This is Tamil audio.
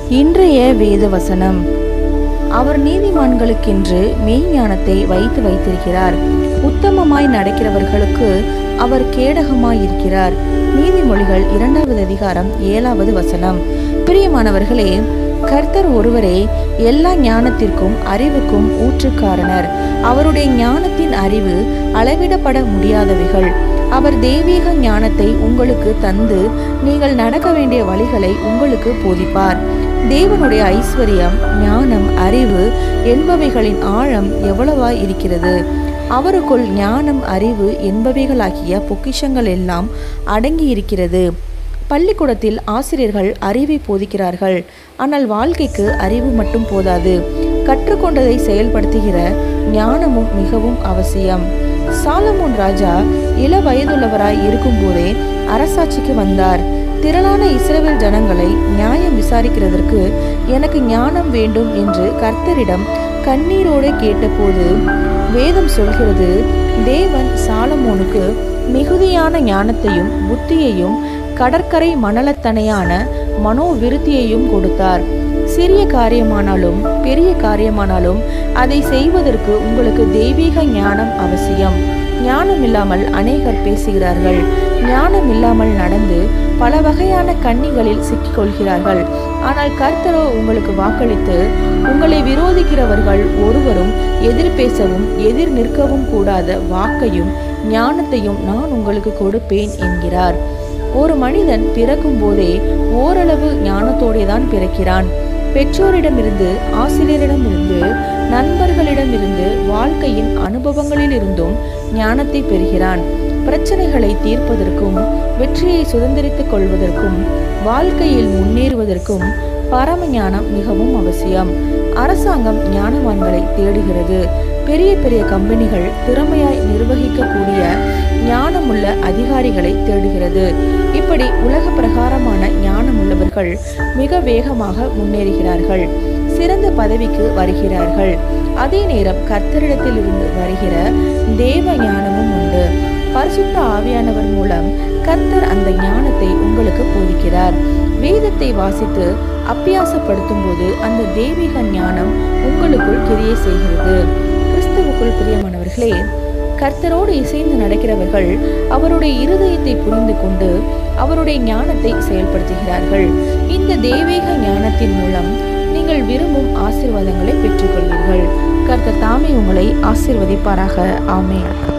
இன்றைய வேத வசனம் அவர் நீதிமான்களுக்கென்று மெய்ஞானத்தை வைத்து வைத்திருக்கிறார் உத்தமமாய் நடக்கிறவர்களுக்கு அவர் கேடகமாய் இருக்கிறார் நீதிமொழிகள் இரண்டாவது அதிகாரம் ஏழாவது வசனம் பிரியமானவர்களே கர்த்தர் ஒருவரே எல்லா ஞானத்திற்கும் அறிவுக்கும் ஊற்றுக்காரணர் அவருடைய ஞானத்தின் அறிவு அளவிடப்பட முடியாதவைகள் அவர் தெய்வீக ஞானத்தை உங்களுக்கு தந்து நீங்கள் நடக்க வேண்டிய வழிகளை உங்களுக்கு போதிப்பார் தேவனுடைய ஐஸ்வர்யம் ஞானம் அறிவு என்பவைகளின் ஆழம் எவ்வளவாய் இருக்கிறது அவருக்குள் ஞானம் அறிவு என்பவைகளாகிய பொக்கிஷங்கள் எல்லாம் அடங்கி இருக்கிறது பள்ளிக்கூடத்தில் ஆசிரியர்கள் அறிவை போதிக்கிறார்கள் ஆனால் வாழ்க்கைக்கு அறிவு மட்டும் போதாது கற்றுக்கொண்டதை செயல்படுத்துகிற ஞானமும் மிகவும் அவசியம் சாலமோன் ராஜா இள வயதுள்ளவராய் இருக்கும்போதே அரசாட்சிக்கு வந்தார் திரளான இஸ்ரவேல் ஜனங்களை நியாயம் விசாரிக்கிறதற்கு எனக்கு ஞானம் வேண்டும் என்று கர்த்தரிடம் கண்ணீரோடு கேட்டபோது வேதம் சொல்கிறது தேவன் சாலமோனுக்கு மிகுதியான ஞானத்தையும் புத்தியையும் கடற்கரை மணலத்தனையான மனோவிருத்தியையும் கொடுத்தார் சிறிய காரியமானாலும் பெரிய காரியமானாலும் அதை செய்வதற்கு உங்களுக்கு தெய்வீக ஞானம் அவசியம் ஞானம் இல்லாமல் அநேகர் பேசுகிறார்கள் ஞானம் இல்லாமல் நடந்து பல வகையான கண்ணிகளில் சிக்கிக்கொள்கிறார்கள் ஆனால் கர்த்தரோ உங்களுக்கு வாக்களித்து உங்களை விரோதிக்கிறவர்கள் ஒருவரும் எதிர் பேசவும் எதிர் நிற்கவும் கூடாத வாக்கையும் ஞானத்தையும் நான் உங்களுக்கு கொடுப்பேன் என்கிறார் ஒரு மனிதன் பிறக்கும் போதே ஓரளவு ஞானத்தோடே தான் பிறக்கிறான் பெற்றோரிடமிருந்து ஆசிரியரிடமிருந்து நண்பர்களிடமிருந்து வாழ்க்கையின் அனுபவங்களிலிருந்தும் ஞானத்தை பெறுகிறான் பிரச்சனைகளை தீர்ப்பதற்கும் வெற்றியை சுதந்திரித்துக் கொள்வதற்கும் வாழ்க்கையில் முன்னேறுவதற்கும் பரம ஞானம் மிகவும் அவசியம் அரசாங்கம் ஞானவான்களை தேடுகிறது பெரிய பெரிய கம்பெனிகள் திறமையாய் நிர்வகிக்கக்கூடிய ஞானமுள்ள அதிகாரிகளை தேடுகிறது இப்படி உலக பிரகாரமான ஞானமுள்ளவர்கள் மிக வேகமாக முன்னேறுகிறார்கள் சிறந்த பதவிக்கு வருகிறார்கள் அதே நேரம் கர்த்தரிடத்தில் இருந்து வருகிற தேவ ஞானமும் உண்டு பரிசுத்த ஆவியானவர் மூலம் கர்த்தர் அந்த ஞானத்தை உங்களுக்கு போதிக்கிறார் வேதத்தை வாசித்து அப்பியாசப்படுத்தும் போது அந்த தெய்வீக ஞானம் உங்களுக்குள் கிரியை செய்கிறது கிறிஸ்துவுக்குள் பிரியமானவர்களே கர்த்தரோடு இசைந்து நடக்கிறவர்கள் அவருடைய இருதயத்தை புரிந்து கொண்டு அவருடைய ஞானத்தை செயல்படுத்துகிறார்கள் இந்த தெய்வீக ஞானத்தின் மூலம் நீங்கள் விரும்பும் ஆசீர்வாதங்களை பெற்றுக்கொள்வீர்கள் கர்த்தர் தாமே உங்களை ஆசீர்வதிப்பாராக ஆமென்